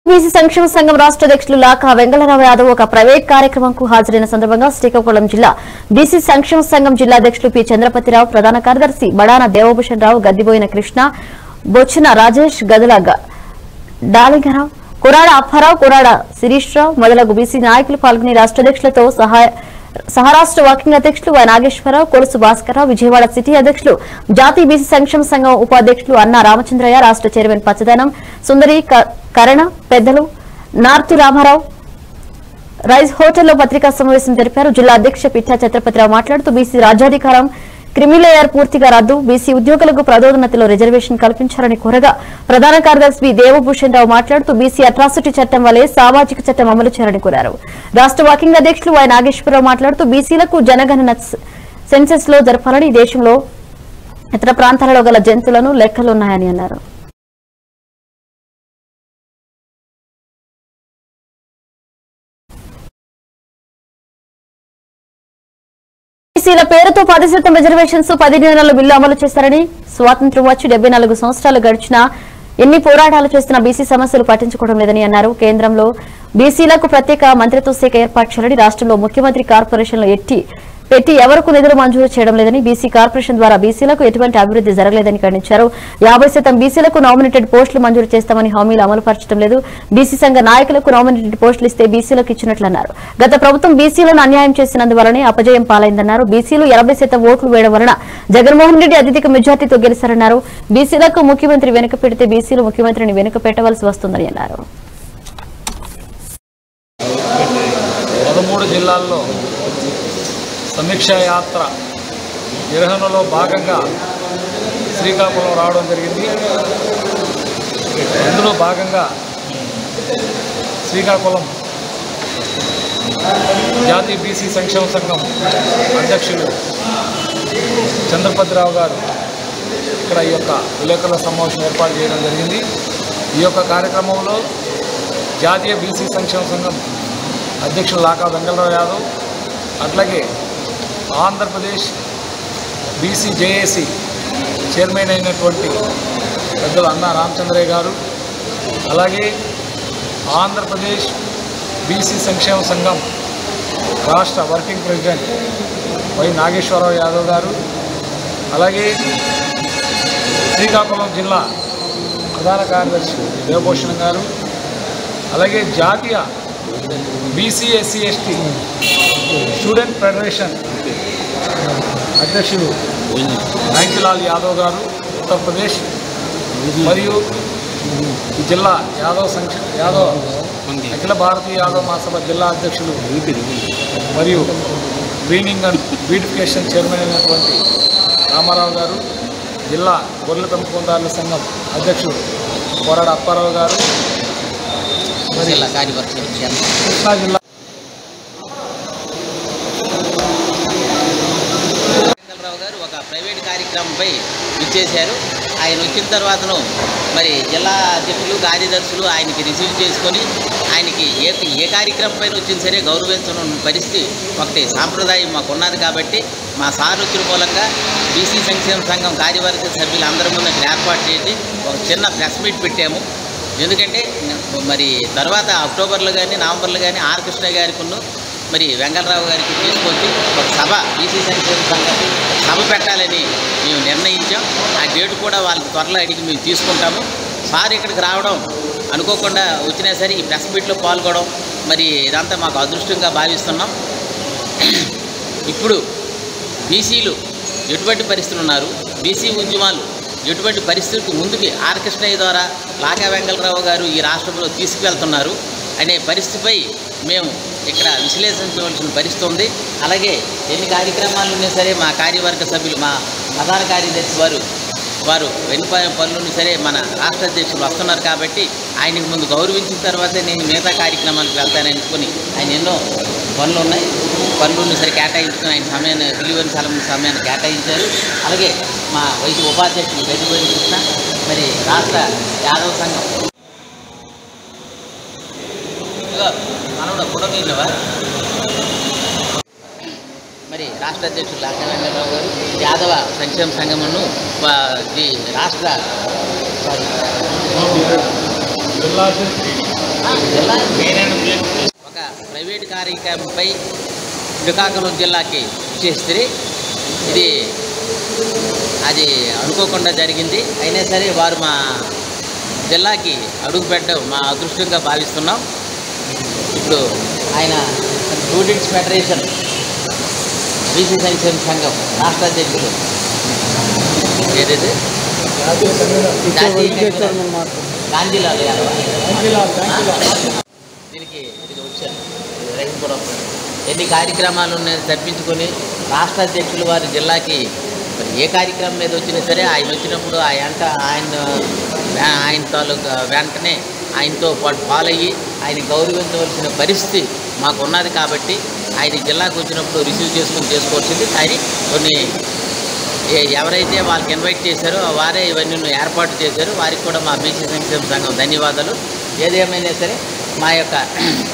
BC సంక్షేమ సంఘం రాష్ట్ర అధ్యక్షులు లాకా వెంగళరావు యాదవ్ ఒక ప్రైవేట్ కార్యక్రమంకు హాజరైన సందర్భంగా శ్రీకాకుళం జిల్లా బీసీ సంక్షేమ సంఘం జిల్లా అధ్యక్షులు పి చంద్రపతిరావు ప్రధాన కార్యదర్శి బడాన దేవభూషణ్ రావు గద్దిబోయిన కృష్ణ బొచ్చిన రాజేష్ గదుల గ- డాలింగరావు కురాడ అప్పారావు కురాడ శిరీష్ రావు మొదలగు బీసీ నాయకులు పాల్గొని రాష్ట్ర అధ్యక్షులతో సహాయ సహరాష్ట్ర వాకింగ్ అధ్యక్షులు వై నాగేశ్వరరావు కొలుసు భాస్కరరావు విజయవాడ సిటీ అధ్యక్షులు జాతీయ బీసీ సంక్షేమ సంఘం ఉపాధ్యక్షులు అన్నా రామచంద్రయ్య రాష్ట్ర చైర్మన్ పచ్చదనం సుందరి క- కరణ పెద్దలు నార్తు రామారావు రైస్ హోటల్లో పత్రికా సమావేశం జరిపారు జిల్లా అధ్యక్ష పిఠా ఛత్రపతిరావు మాట్లాడుతూ బీసీ రాజ్యాధికారం క్రిమిలేయర్ పూర్తిగా రద్దు బీసీ ఉద్యోగులకు పదోన్నతిలో రిజర్వేషన్ కల్పించాలని కోరగా ప్రధాన కార్యదర్శి బి దేవభూషణ్ రావు మాట్లాడుతూ బీసీ అట్రాసిటీ చట్టం వలె సామాజిక చట్టం అమలు చేయాలని కోరారు రాష్ట్ర వాకింగ్ అధ్యక్షులు వై నాగేశ్వరరావు మాట్లాడుతూ బీసీలకు జనగణన సెన్సెస్ లో జరపాలని దేశంలో ఇతర ప్రాంతాలలో గల జంతువులను లెక్కలున్నాయని అన్నారు బీసీల పేరుతో పది శాతం రిజర్వేషన్స్ పది నెలల బిల్లు అమలు చేశారని స్వాతంత్ర్యం వచ్చి డెబ్బై నాలుగు సంవత్సరాలు గడిచినా ఎన్ని పోరాటాలు చేస్తున్నా బీసీ సమస్యలు పట్టించుకోవడం లేదని అన్నారు కేంద్రంలో బీసీలకు ప్రత్యేక మంత్రిత్వ శాఖ ఏర్పాటు చేయాలని రాష్ట్రంలో ముఖ్యమంత్రి కార్పొరేషన్లో ఎట్టి పెట్టి ఎవరకు నిధులు మంజూరు చేయడం లేదని బీసీ కార్పొరేషన్ ద్వారా బీసీలకు ఎటువంటి అభివృద్ధి జరగలేదని ఖండించారు యాభై శాతం బీసీలకు నామినేటెడ్ పోస్టులు మంజూరు చేస్తామని హామీలు అమలు పరచడం లేదు బీసీ సంఘ నాయకులకు నామినేటెడ్ పోస్టులు ఇస్తే బీసీలకు ఇచ్చినట్లన్నారు గత ప్రభుత్వం బీసీలను అన్యాయం చేసినందువలనే అపజయం పాలైందన్నారు బీసీలు ఎనభై శాతం ఓట్లు వేయడం వలన జగన్మోహన్ రెడ్డి అత్యధిక మెజార్టీతో గెలిచారన్నారు బీసీలకు ముఖ్యమంత్రి వెనుక పెడితే బీసీలు ముఖ్యమంత్రిని వెనుక పెట్టవలసి వస్తుందని అన్నారు పదమూడు జిల్లాల్లో సమీక్షా యాత్ర నిర్వహణలో భాగంగా శ్రీకాకుళం రావడం జరిగింది అందులో భాగంగా శ్రీకాకుళం జాతీయ బీసీ సంక్షేమ సంఘం అధ్యక్షులు చంద్రపతిరావు గారు ఇక్కడ ఈ యొక్క విలేకరుల సమావేశం ఏర్పాటు చేయడం జరిగింది ఈ యొక్క కార్యక్రమంలో జాతీయ బీసీ సంక్షేమ సంఘం అధ్యక్షులు లాకా వెంగళరావు యాదవ్ అట్లాగే ఆంధ్రప్రదేశ్ బీసీ జేఏసీ చైర్మన్ అయినటువంటి పెద్దలు అన్న రామచంద్రయ్య గారు అలాగే ఆంధ్రప్రదేశ్ బీసీ సంక్షేమ సంఘం రాష్ట్ర working president Y Nageswararao Yadav garu అలాగే శ్రీకాకుళం జిల్లా ప్రధాన కార్యదర్శి దేవభూషణ్ గారు అలాగే జాతీయ BC SC ST student federation అధ్యక్షులు యాంకిలాల్ యాదవ్ గారు ఉత్తరప్రదేశ్ మరియు ఈ జిల్లా యాదవ్ సంక్ష యాదవ్ అఖిల భారతీయ యాదవ్ మహాసభ జిల్లా అధ్యక్షులు మరియు క్లీనింగ్ అండ్ బ్యూటిఫికేషన్ చైర్మన్ అయినటువంటి రామారావు గారు జిల్లా గొర్రెల పెంపకందారుల సంఘం అధ్యక్షుడు కోరాడ అప్పారావు గారు జిల్లా కార్యవర్గ చైర్మన్ కృష్ణా జిల్లా వెంకటరావు గారు ఒక ప్రైవేట్ కార్యక్రమంపై ఇచ్చేశారు ఆయన వచ్చిన తర్వాతను మరి జిల్లా అధ్యక్షులు కార్యదర్శులు ఆయనకి రిసీవ్ చేసుకొని ఆయనకి ఏ ఏ కార్యక్రమం పైన వచ్చినా సరే గౌరవించడం పరిస్థితి ఒకటి సాంప్రదాయం మాకు ఉన్నది కాబట్టి మా సార్ వచ్చిన మూలంగా బీసీ సంక్షేమ సంఘం కార్యవర్గ సభ్యులు అందరి ముందు ఇక్కడ ఏర్పాటు చేసి ఒక చిన్న ప్రెస్ మీట్ పెట్టాము ఎందుకంటే మరి తర్వాత అక్టోబర్లో కానీ నవంబర్లో కానీ ఆర్ కృష్ణ గారికి మరి వెంకటరావు గారికి తీసుకొచ్చి ఒక సభ బీసీ సంక్షేమ సంఘం సభ పెట్టాలని మేము నిర్ణయించాం ఆ డేట్ కూడా వాళ్ళకి త్వరలో అడిగి మేము తీసుకుంటాము సార్ ఇక్కడికి రావడం అనుకోకుండా వచ్చినా సరే ఈ ప్రెస్ మీట్లో పాల్గొనడం మరి ఇదంతా మాకు అదృష్టంగా భావిస్తున్నాం ఇప్పుడు బీసీలు ఎటువంటి పరిస్థితులు ఉన్నారు బీసీ ఉద్యమాలు ఎటువంటి పరిస్థితికి ముందుకి ఆర్ కృష్ణయ్య ద్వారా లాకా వెంకటరావు గారు ఈ రాష్ట్రంలో తీసుకువెళ్తున్నారు అనే పరిస్థితిపై మేము ఇక్కడ విశ్లేషించవలసిన పరిస్థితి ఉంది అలాగే ఎన్ని కార్యక్రమాలు ఉన్నా సరే మా కార్యవర్గ సభ్యులు మా ప్రధాన కార్యదర్శి వారు వారు వెనుక పనులను సరే మన రాష్ట్ర అధ్యక్షులు వస్తున్నారు కాబట్టి ఆయనకు ముందు గౌరవించిన తర్వాతే నేను మిగతా కార్యక్రమాలకు వెళ్తానని అనుకుని ఆయన ఎన్నో పనులు ఉన్నాయి పనులను సరే కేటాయించుకుని ఆయన సమయాన్ని డెలివరీ స్థలం సమయాన్ని కేటాయించారు అలాగే మా వైద్య ఉపాధ్యక్షులు గడిపోయిన కృష్ణ మరి రాష్ట్ర యాదవ సంఘం ఇదిగో, మనవడు పుడమిల్లవా మరి రాష్ట్ర అధ్యక్షులు లాకా వెంకటరావు గారు యాదవ సంక్షేమ సంఘమును వా- ఇది రాష్ట్ర సారీ జిల్లా జిల్లా ఒక ప్రైవేట్ కార్యక్రమంపై శ్రీకాకుళం జిల్లాకి చేస్తే ఇది అది అనుకోకుండా జరిగింది అయినా సరే వారు మా జిల్లాకి అడుగు పెట్టడం మా అదృష్టంగా భావిస్తున్నాం ఇప్పుడు ఆయన స్టూడెంట్స్ ఫెడరేషన్ బీసీ సంక్షేమ సంఘం రాష్ట్ర అధ్యక్షుడు ఏదైతే జాతీయ కన్వీనర్ గాంధీలాల్ యాదవ్ దీనికి ఇది వచ్చారు రహింపురం ఎన్ని కార్యక్రమాలు ఉన్నాయి తప్పించుకొని రాష్ట్ర అధ్యక్షులు వారి జిల్లాకి మరి ఏ కార్యక్రమం మీద వచ్చినా సరే ఆయన వచ్చినప్పుడు ఆ వెంట ఆయన ఆయన తాలూకా వెంటనే ఆయనతో పాటు ఫాలో అయ్యి ఆయన గౌరవించవలసిన పరిస్థితి మాకు ఉన్నది కాబట్టి ఆయన జిల్లాకు వచ్చినప్పుడు రిసీవ్ చేసుకుని చేసుకోవాల్సింది కానీ కొన్ని ఏ- ఎవరైతే వాళ్ళకి ఇన్వైట్ చేశారో వారే ఇవన్నీ ఏర్పాటు చేశారు వారికి కూడా మా బీసీ సంక్షేమ సంఘం ధన్యవాదాలు ఏదేమైనా సరే మా యొక్క